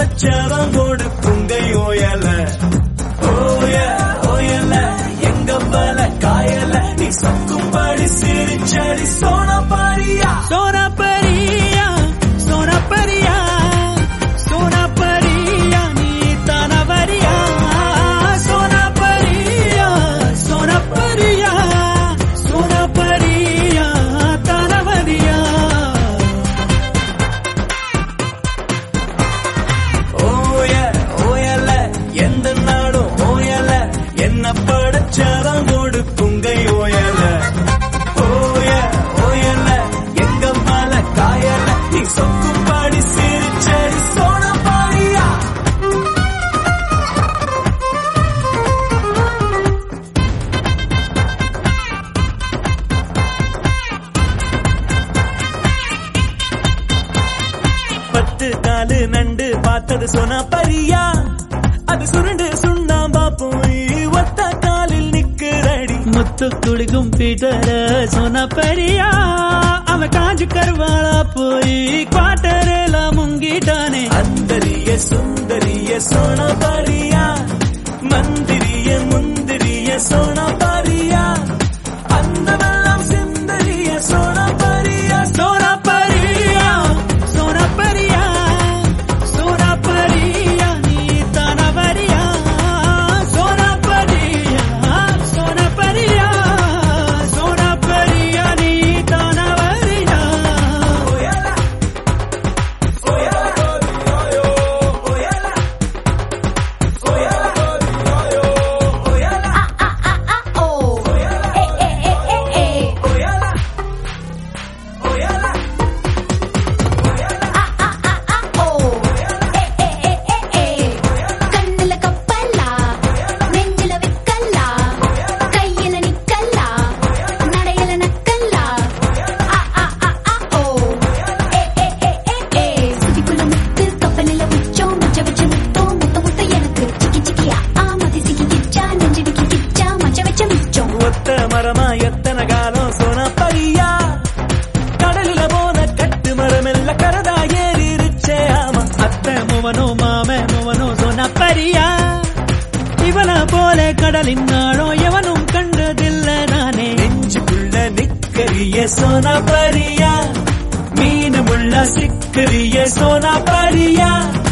படைச்சவன் கொடுக்குங்கை ஓயல ஓய ஓயல எங்க பல காயல நீ சொக்கும்படி சிரிச்சடி சோன பாரியா சோனா பரியா சோனா பரியா சோனா பரியா நீ தானவரியா சோனா பரியா சோனா பரியா சோனா பரியா தானவரியா ஓய ஓயல எந்த நாடும் ஓயல என்ன படைச்சவன் கொடுக்குங்கை ஓயல ஓய ஓயல எங்க மல காயல நீ சொக்கும்படி சிரிச்சடி சோன பாரியா பத்து காலு நண்டு பார்த்தது சொன்னா பரியா அது சுருண்டு சுண்ணாம்பா போய் ஒத்த காலில் நிக்கிறடி முத்து குளிக்கும் பீட்டர சோனா பரியா அவன் காஞ்சு கருவாளா போய் குவாட்டரேல முங்கிட்டானே அந்தரிய சுந்தரிய சோனா பாரியா மந்திரிய முந்திரிய சோனா பாரியா அந்த வெள்ளம் சிந்தரிய சோனா பாரியா சோனா பரியா சோனா பரியா சோனா பரியா நீ தானவரியா சோனா பரியா சோனா பரியா சோனா பரியா நீ தானவரியா ஓயலா ஓயலா ஓயலா ஓயலா ஓயலா ஓயலா ஓயலா கண்ணுல கப்பல்லா நெஞ்சில விக்கல்லா கையில நிக்கல்லா நடையில நக்கல்லா ஆ ஆ ஆ ஆ ஓ ஏ ஏ ஏ ஏ ஏ சிட்டிக்குள்ள முத்து கப்பலில உச்சம் மச்ச வச்ச முத்தம் முத்த முத்த எனக்கு சிக்கி சிக்கியா ஆ மதி சிக்கி கிச்சா நெஞ்சிடிக்கி கிச்சா மச்ச வச்ச மிச்சம் ஒத்த மரமா எத்தனை காலம் சோனா பரியா கடலில போன கட்டு மரமெல்ல கரதா ஏறிருச்சே ஆமா அத்தை முவனோ மாம முவனோ சொன்ன பரியா இவன போல கடலின் நாளோ எவனும் கண்டதில்ல நானே நெஞ்சுக்குள்ள நிக்கரிய சோனா பரியா மீன் முள்ள சிக்கரிய சோனா பரியா